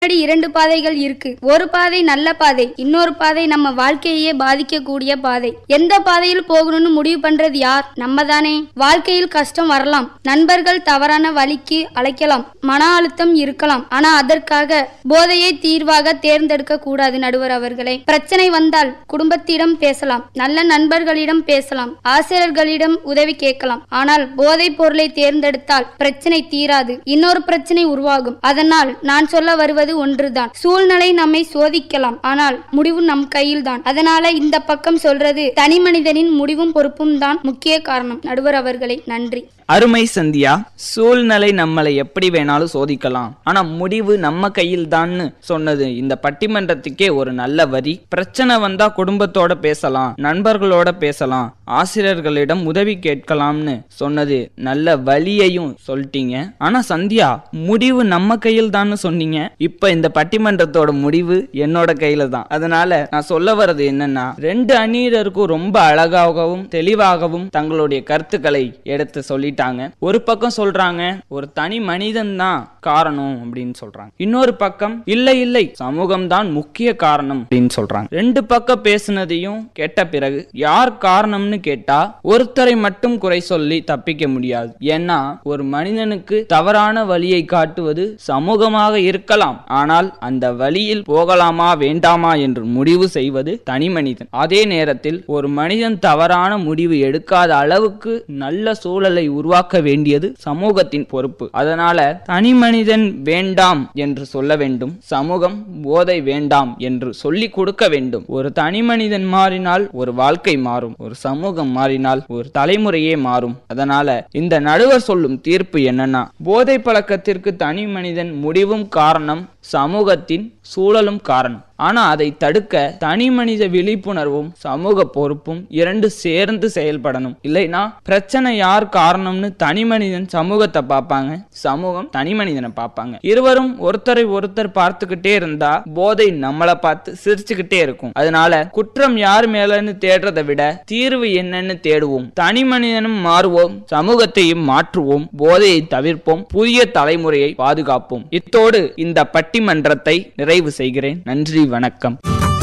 முன்னாடி இரண்டு பாதைகள் இருக்கு ஒரு பாதை நல்ல பாதை இன்னொரு பாதை நம்ம வாழ்க்கையே பாதிக்கக்கூடிய பாதை எந்த பாதையில் போகணும்னு முடிவு பண்றது யார் நம்ம தானே வாழ்க்கையில் கஷ்டம் வரலாம் நண்பர்கள் தவறான வழிக்கு அழைக்கலாம் மன அழுத்தம் இருக்கலாம் ஆனா அதற்காக போதையை தீர்வாக தேர்ந்தெடுக்க கூடாது நடுவர் அவர்களே பிரச்சனை வந்தால் குடும்பத்திடம் பேசலாம் நல்ல நண்பர்களிடம் பேசலாம் ஆசிரியர்களிடம் உதவி கேட்கலாம் ஆனால் போதைப் பொருளை தேர்ந்தெடுத்தால் பிரச்சனை தீராது இன்னொரு பிரச்சனை உருவாகும் அதனால் நான் சொல்ல வருவது ஒன்றுதான் சூழ்நிலை நம்மை சோதிக்கலாம் ஆனால் முடிவு நம் கையில்தான் அதனால இந்த பக்கம் சொல்றது தனி மனிதனின் முடிவும் பொறுப்பும் தான் முக்கிய காரணம் நடுவர் அவர்களே நன்றி அருமை சந்தியா சூழ்நிலை நம்மளை எப்படி வேணாலும் சோதிக்கலாம் ஆனா முடிவு நம்ம கையில் தான்னு சொன்னது இந்த பட்டிமன்றத்துக்கே ஒரு நல்ல வரி பிரச்சனை வந்தா குடும்பத்தோட பேசலாம் நண்பர்களோட பேசலாம் ஆசிரியர்களிடம் உதவி கேட்கலாம்னு சொன்னது நல்ல வழியையும் சொல்லிட்டீங்க ஆனா சந்தியா முடிவு நம்ம கையில் தான்னு சொன்னீங்க இப்ப இந்த பட்டிமன்றத்தோட முடிவு என்னோட கையில தான் அதனால நான் சொல்ல வர்றது என்னன்னா ரெண்டு அணியினருக்கும் ரொம்ப அழகாகவும் தெளிவாகவும் தங்களுடைய கருத்துக்களை எடுத்து சொல்லிட்டாங்க ஒரு பக்கம் சொல்றாங்க ஒரு தனி மனிதன் தான் காரணம் அப்படின்னு சொல்றாங்க இன்னொரு பக்கம் இல்லை இல்லை சமூகம் தான் முக்கிய காரணம் அப்படின்னு சொல்றாங்க ரெண்டு பக்கம் பேசுனதையும் கேட்ட பிறகு யார் காரணம்னு கேட்டா ஒருத்தரை மட்டும் குறை சொல்லி தப்பிக்க முடியாது ஏன்னா ஒரு மனிதனுக்கு தவறான வழியை காட்டுவது சமூகமாக இருக்கலாம் ஆனால் அந்த வழியில் போகலாமா வேண்டாமா என்று முடிவு செய்வது தனி மனிதன் அதே நேரத்தில் ஒரு மனிதன் தவறான முடிவு எடுக்காத அளவுக்கு நல்ல சூழலை உருவாக்க வேண்டியது சமூகத்தின் பொறுப்பு அதனால தனி மனிதன் வேண்டாம் என்று சொல்ல வேண்டும் சமூகம் போதை வேண்டாம் என்று சொல்லி கொடுக்க வேண்டும் ஒரு தனி மனிதன் மாறினால் ஒரு வாழ்க்கை மாறும் ஒரு சமூகம் மாறினால் ஒரு தலைமுறையே மாறும் அதனால இந்த நடுவர் சொல்லும் தீர்ப்பு என்னன்னா போதை பழக்கத்திற்கு தனி மனிதன் முடிவும் காரணம் சமூகத்தின் சூழலும் காரணம் ஆனா அதை தடுக்க தனி மனித விழிப்புணர்வும் சமூக பொறுப்பும் இரண்டு சேர்ந்து செயல்படணும் இல்லைனா பிரச்சனை யார் காரணம்னு தனி மனிதன் சமூகத்தை பார்ப்பாங்க சமூகம் தனி மனிதனை பார்ப்பாங்க இருவரும் ஒருத்தரை ஒருத்தர் பார்த்துக்கிட்டே இருந்தா போதை நம்மளை பார்த்து சிரிச்சுக்கிட்டே இருக்கும் அதனால குற்றம் யார் மேலன்னு தேடுறதை விட தீர்வு என்னன்னு தேடுவோம் தனி மனிதனும் மாறுவோம் சமூகத்தையும் மாற்றுவோம் போதையை தவிர்ப்போம் புதிய தலைமுறையை பாதுகாப்போம் இத்தோடு இந்த பட்டிமன்றத்தை நிறைவு செய்கிறேன் நன்றி வணக்கம்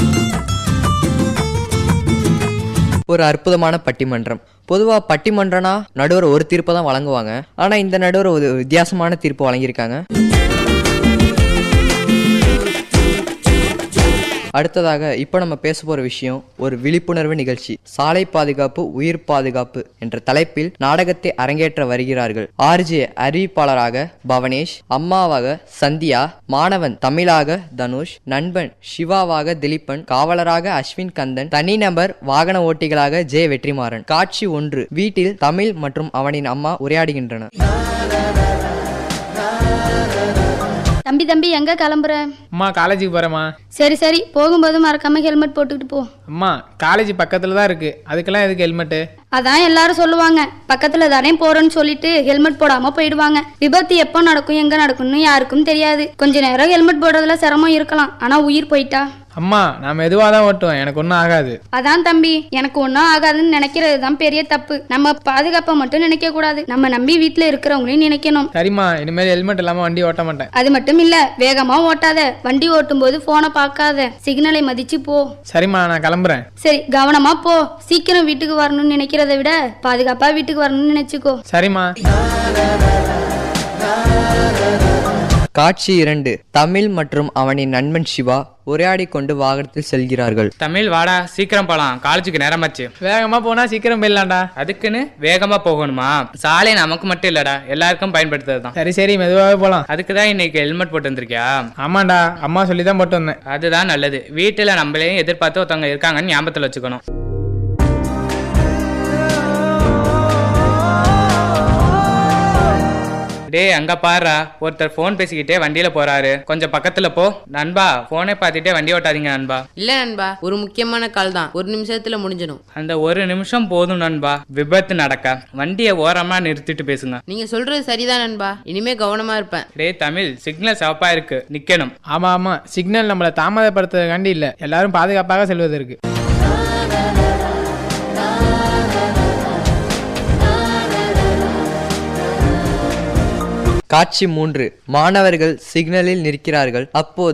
ஒரு அற்புதமான பட்டிமன்றம் பொதுவாக பட்டிமன்றம்னா நடுவர் ஒரு தீர்ப்பை தான் வழங்குவாங்க ஆனால் இந்த நடுவர் ஒரு வித்தியாசமான தீர்ப்பு வழங்கியிருக்காங்க அடுத்ததாக இப்போ நம்ம பேச போகிற விஷயம் ஒரு விழிப்புணர்வு நிகழ்ச்சி சாலை பாதுகாப்பு உயிர் பாதுகாப்பு என்ற தலைப்பில் நாடகத்தை அரங்கேற்ற வருகிறார்கள் ஆர்ஜே அறிவிப்பாளராக பவனேஷ் அம்மாவாக சந்தியா மாணவன் தமிழாக தனுஷ் நண்பன் சிவாவாக திலீபன் காவலராக அஸ்வின் கந்தன் தனிநபர் வாகன ஓட்டிகளாக ஜே வெற்றிமாறன் காட்சி ஒன்று வீட்டில் தமிழ் மற்றும் அவனின் அம்மா உரையாடுகின்றனர் தம்பி தம்பி எங்க கிளம்புற அம்மா காலேஜுக்கு போகிறேம்மா சரி சரி போகும்போது மறக்காம ஹெல்மெட் போட்டுக்கிட்டு போ அம்மா காலேஜ் பக்கத்தில் தான் இருக்குது அதுக்கெல்லாம் எதுக்கு ஹெல்மெட்டு அதான் எல்லாரும் சொல்லுவாங்க பக்கத்துல தானே போறேன்னு சொல்லிட்டு ஹெல்மெட் போடாம போயிடுவாங்க விபத்து எப்போ நடக்கும் எங்க நடக்கும்னு யாருக்கும் தெரியாது கொஞ்ச நேரம் ஹெல்மெட் போடுறதுல சிரமம் இருக்கலாம் ஆனா உயிர் போயிட்டா அம்மா நான் மெதுவாக தான் ஓட்டுவேன் எனக்கு ஒன்றும் ஆகாது அதான் தம்பி எனக்கு ஒன்றும் ஆகாதுன்னு நினைக்கிறது தான் பெரிய தப்பு நம்ம பாதுகாப்பை மட்டும் நினைக்க கூடாது நம்ம நம்பி வீட்டில் இருக்கிறவங்களையும் நினைக்கணும் சரிம்மா இனிமேல் ஹெல்மெட் இல்லாமல் வண்டி ஓட்ட மாட்டேன் அது மட்டும் இல்ல வேகமா ஓட்டாத வண்டி ஓட்டும் போது போனை பார்க்காத சிக்னலை மதிச்சு போ சரிம்மா நான் கிளம்புறேன் சரி கவனமா போ சீக்கிரம் வீட்டுக்கு வரணும்னு நினைக்கிறத விட பாதுகாப்பா வீட்டுக்கு வரணும்னு நினைச்சுக்கோ சரிம்மா காட்சி இரண்டு தமிழ் மற்றும் அவனின் நண்பன் சிவா உரையாடி கொண்டு வாகனத்தில் செல்கிறார்கள் தமிழ் வாடா சீக்கிரம் போலாம் காலேஜுக்கு நேரமாச்சு வேகமாக போனால் சீக்கிரம் போயிடலாம்டா அதுக்குன்னு வேகமா போகணுமா சாலை நமக்கு மட்டும் இல்லடா எல்லாருக்கும் பயன்படுத்துறது தான் சரி சரி மெதுவாகவே போகலாம் அதுக்கு தான் இன்னைக்கு ஹெல்மெட் போட்டு வந்திருக்கியா ஆமாண்டா அம்மா சொல்லி தான் போட்டு வந்தேன் அதுதான் நல்லது வீட்டில் நம்மளையும் எதிர்பார்த்து ஒருத்தவங்க இருக்காங்கன்னு ஞாபகத்தில் வச்சுக்கணும் டேய் அங்க பாருடா ஒருத்தர் ஃபோன் பேசிக்கிட்டே வண்டியில போறாரு கொஞ்சம் பக்கத்துல போ நண்பா போனே பார்த்துட்டே வண்டி ஓட்டாதீங்க நண்பா இல்ல நண்பா ஒரு முக்கியமான கால் தான் ஒரு நிமிஷத்துல முடிஞ்சிடும் அந்த ஒரு நிமிஷம் போதும் நண்பா விபத்து நடக்க வண்டியை ஓரமா நிறுத்திட்டு பேசுங்க நீங்க சொல்றது சரிதான் நண்பா இனிமே கவனமா இருப்பேன் டேய் தமிழ் சிக்னல் சிவப்பா இருக்கு நிக்கணும் ஆமாம் ஆமாம் சிக்னல் நம்மளை தாமதப்படுத்துறதுக்காண்டி இல்லை எல்லாரும் பாதுகாப்பாக செல்வதற்கு காட்சி மூன்று மாணவர்கள் சிக்னலில் நிற்கிறார்கள் அப்போது